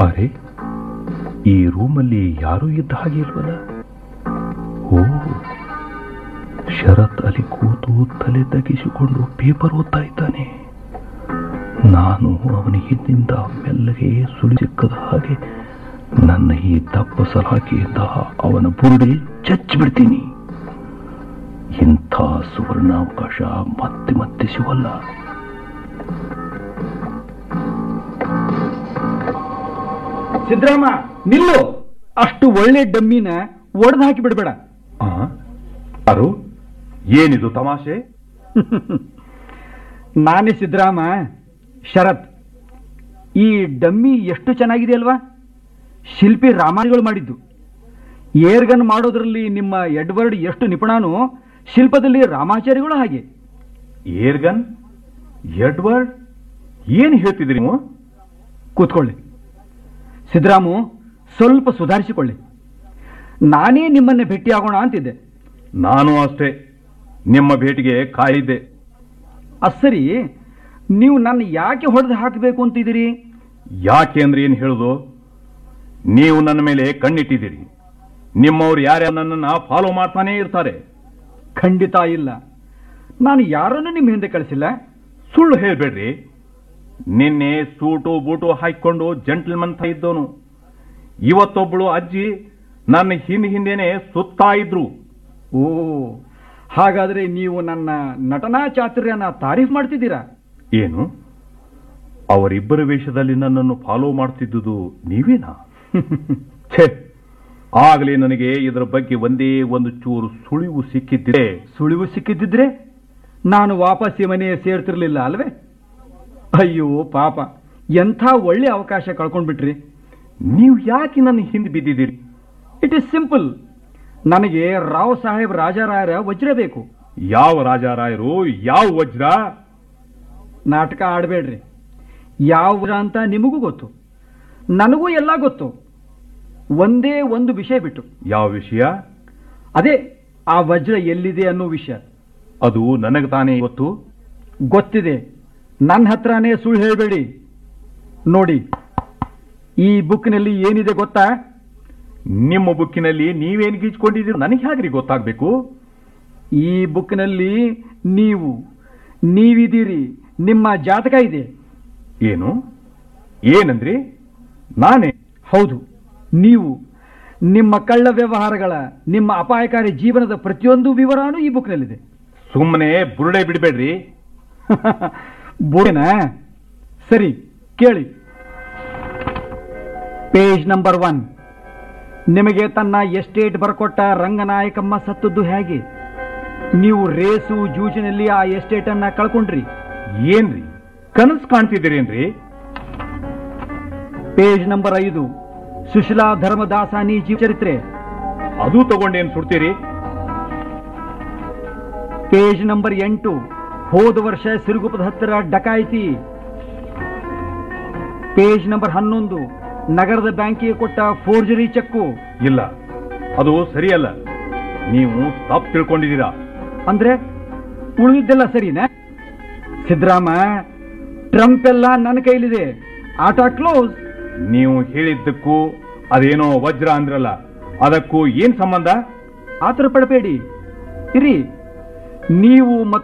ಅರೆ ಈ ರೂಮಲ್ಲಿ ಯಾರೂ ಇದ್ದ ಹಾಗೆ ಇಲ್ವಲ್ಲ ಓ ಶರತ್ ಅಲ್ಲಿ ಕೂತು ತಲೆ ತಗ್ಗಿಸಿಕೊಂಡು ಪೇಪರ್ ಓದ್ತಾ ಇದ್ದಾನೆ ನಾನು ಅವನ ಹಿಂದಿಂದ ಮೆಲ್ಲಗೆ ಸುಳಿ ಸಿಕ್ಕದ ಹಾಗೆ ನನ್ನ ಈ ದಪ್ಪ ಸಲಾಕೆಯಿಂದ ಅವನ ಬುರುಡೆ ಚಚ್ಚಿಬಿಡ್ತೀನಿ ಇಂಥ ಸುವರ್ಣಾವಕಾಶ ಮತ್ತೆ ಮತ್ತೆ ಸಿಗಲ್ಲ ಸಿದ್ದರಾಮ ನಿಲ್ಲು ಅಷ್ಟು ಒಳ್ಳೆ ಡಮ್ಮಿನ ಒಡೆದು ಹಾಕಿ ಬಿಡಬೇಡ ಆ? ಅರು ಏನಿದು ತಮಾಷೆ ನಾನೇ ಸಿದ್ದರಾಮ ಶರತ್ ಈ ಡಮ್ಮಿ ಎಷ್ಟು ಚೆನ್ನಾಗಿದೆ ಅಲ್ವಾ ಶಿಲ್ಪಿ ರಾಮಾಯಣಗಳು ಮಾಡಿದ್ದು ಏರ್ಗನ್ ಮಾಡೋದ್ರಲ್ಲಿ ನಿಮ್ಮ ಎಡ್ವರ್ಡ್ ಎಷ್ಟು ನಿಪುಣನೋ ಶಿಲ್ಪದಲ್ಲಿ ರಾಮಾಚಾರ್ಯಗಳು ಹಾಗೆ ಏರ್ಗನ್ ಎಡ್ವರ್ಡ್ ಏನ್ ಹೇಳ್ತಿದ್ರಿ ನೀವು ಕೂತ್ಕೊಳ್ಳಿ ಸಿದ್ದರಾಮು ಸ್ವಲ್ಪ ಸುಧಾರಿಸಿಕೊಳ್ಳಿ ನಾನೇ ನಿಮ್ಮನ್ನೇ ಭೇಟಿಯಾಗೋಣ ಅಂತಿದ್ದೆ ನಾನು ಅಷ್ಟೇ ನಿಮ್ಮ ಭೇಟಿಗೆ ಕಾಯಿದ್ದೆ ಅಸರಿ ನೀವು ನನ್ನ ಯಾಕೆ ಹೊಡೆದು ಹಾಕಬೇಕು ಅಂತಿದ್ದೀರಿ ಯಾಕೆ ಅಂದ್ರೆ ಏನು ಹೇಳುದು ನೀವು ನನ್ನ ಮೇಲೆ ಕಣ್ಣಿಟ್ಟಿದ್ದೀರಿ ನಿಮ್ಮವ್ರು ಯಾರ್ಯಾರು ನನ್ನನ್ನ ಫಾಲೋ ಮಾಡ್ತಾನೇ ಇರ್ತಾರೆ ಖಂಡಿತ ಇಲ್ಲ ನಾನು ಯಾರನ್ನೂ ನಿಮ್ಮ ಹಿಂದೆ ಕಳಿಸಿಲ್ಲ ಸುಳ್ಳು ಹೇಳ್ಬೇಡ್ರಿ ನಿನ್ನೆ ಸೂಟು ಬೂಟು ಹಾಕಿಕೊಂಡು ಜಂಟಲ್ಮನ್ ತ ಇದ್ದವನು ಇವತ್ತೊಬ್ಬಳು ಅಜ್ಜಿ ನನ್ನ ಹಿಂದೆ ಹಿಂದೆನೆ ಸುತ್ತಾ ಇದ್ರು ಓ ಹಾಗಾದ್ರೆ ನೀವು ನನ್ನ ನಟನಾ ಚಾತುರ್ಯನ ತಾರೀಫ್ ಮಾಡ್ತಿದ್ದೀರಾ ಏನು ಅವರಿಬ್ಬರ ವೇಷದಲ್ಲಿ ನನ್ನನ್ನು ಫಾಲೋ ಮಾಡ್ತಿದ್ದುದು ನೀವೇನಾ ಛೇ ಆಗಲೇ ನನಗೆ ಇದರ ಬಗ್ಗೆ ಒಂದೇ ಒಂದು ಚೂರು ಸುಳಿವು ಸಿಕ್ಕಿದ್ದರೆ ಸುಳಿವು ಸಿಕ್ಕಿದ್ದಿದ್ರೆ ನಾನು ವಾಪಸ್ ಈ ಮನೆ ಸೇರ್ತಿರ್ಲಿಲ್ಲ ಅಲ್ವೇ ಅಯ್ಯೋ ಪಾಪ ಎಂಥ ಒಳ್ಳೆ ಅವಕಾಶ ಕಳ್ಕೊಂಡ್ಬಿಟ್ರಿ ನೀವು ಯಾಕೆ ನನ್ನ ಹಿಂದೆ ಬಿದ್ದಿದ್ದೀರಿ ಇಟ್ ಇಸ್ ಸಿಂಪಲ್ ನನಗೆ ರಾವ್ ಸಾಹೇಬ್ ರಾಜಾರಾಯರ ವಜ್ರ ಬೇಕು ಯಾವ ರಾಜಾರಾಯರು ಯಾವ ವಜ್ರ ನಾಟಕ ಆಡಬೇಡ್ರಿ ಯಾವ ವಜ್ರ ಅಂತ ನಿಮಗೂ ಗೊತ್ತು ನನಗೂ ಎಲ್ಲ ಗೊತ್ತು ಒಂದೇ ಒಂದು ವಿಷಯ ಬಿಟ್ಟು ಯಾವ ವಿಷಯ ಅದೇ ಆ ವಜ್ರ ಎಲ್ಲಿದೆ ಅನ್ನೋ ವಿಷಯ ಅದು ನನಗೆ ತಾನೇ ಗೊತ್ತು ಗೊತ್ತಿದೆ ನನ್ನ ಹತ್ರನೇ ಸುಳ್ಳು ಹೇಳಬೇಡಿ ನೋಡಿ ಈ ಬುಕ್ನಲ್ಲಿ ಏನಿದೆ ಗೊತ್ತಾ ನಿಮ್ಮ ಬುಕ್ಕಿನಲ್ಲಿ ನೀವೇನು ಗೀಚ್ಕೊಂಡಿದ್ದೀರಿ ನನಗೆ ಹೇಗ್ರಿ ಗೊತ್ತಾಗಬೇಕು ಈ ಬುಕ್ನಲ್ಲಿ ನೀವು ನೀವಿದ್ದೀರಿ ನಿಮ್ಮ ಜಾತಕ ಇದೆ ಏನು ಏನಂದ್ರಿ ನಾನೇ ಹೌದು ನೀವು ನಿಮ್ಮ ಕಳ್ಳ ವ್ಯವಹಾರಗಳ ನಿಮ್ಮ ಅಪಾಯಕಾರಿ ಜೀವನದ ಪ್ರತಿಯೊಂದು ವಿವರನೂ ಈ ಬುಕ್ನಲ್ಲಿದೆ ಸುಮ್ಮನೆ ಬುರುಡೆ ಬಿಡಬೇಡ್ರಿ ಬೋಡೇನಾ ಸರಿ ಕೇಳಿ ಪೇಜ್ ನಂಬರ್ ಒನ್ ನಿಮಗೆ ತನ್ನ ಎಸ್ಟೇಟ್ ಬರ್ಕೊಟ್ಟ ರಂಗನಾಯಕಮ್ಮ ಸತ್ತದ್ದು ಹೇಗೆ ನೀವು ರೇಸು ಜೂಜಿನಲ್ಲಿ ಆ ಎಸ್ಟೇಟ್ ಅನ್ನ ಕಳ್ಕೊಂಡ್ರಿ ಏನ್ರಿ ಕನಸು ಕಾಣ್ತಿದ್ದೀರೇನ್ರಿ ಪೇಜ್ ನಂಬರ್ ಐದು ಸುಶೀಲಾ ಧರ್ಮದಾಸಾನಿ ಜೀವ ಚರಿತ್ರೆ ಅದು ತಗೊಂಡೇನ್ ಸುಡ್ತೀರಿ ಪೇಜ್ ನಂಬರ್ ಎಂಟು ಹೋದ ವರ್ಷ ಸಿರುಗುಪ್ಪದ ಹತ್ತಿರ ಡಕಾಯಿತಿ ಪೇಜ್ ನಂಬರ್ ಹನ್ನೊಂದು ನಗರದ ಬ್ಯಾಂಕಿಗೆ ಕೊಟ್ಟ ಫೋರ್ಜರಿ ಚೆಕ್ಕು ಇಲ್ಲ ಅದು ಸರಿಯಲ್ಲ ನೀವು ತಪ್ಪು ತಿಳ್ಕೊಂಡಿದ್ದೀರಾ ಅಂದ್ರೆ ಉಳಿದಿದ್ದೆಲ್ಲ ಸರಿನಾ ಸಿದ್ದರಾಮ ಟ್ರಂಪ್ ಎಲ್ಲ ನನ್ನ ಕೈಲಿದೆ ಆಟ ಕ್ಲೋಸ್ ನೀವು ಹೇಳಿದ್ದಕ್ಕೂ ಅದೇನೋ ವಜ್ರ ಅಂದ್ರಲ್ಲ ಅದಕ್ಕೂ ಏನ್ ಸಂಬಂಧ ಆತರ ಪಡಬೇಡಿ ಇರಿ ನೀವು ಮತ್ತು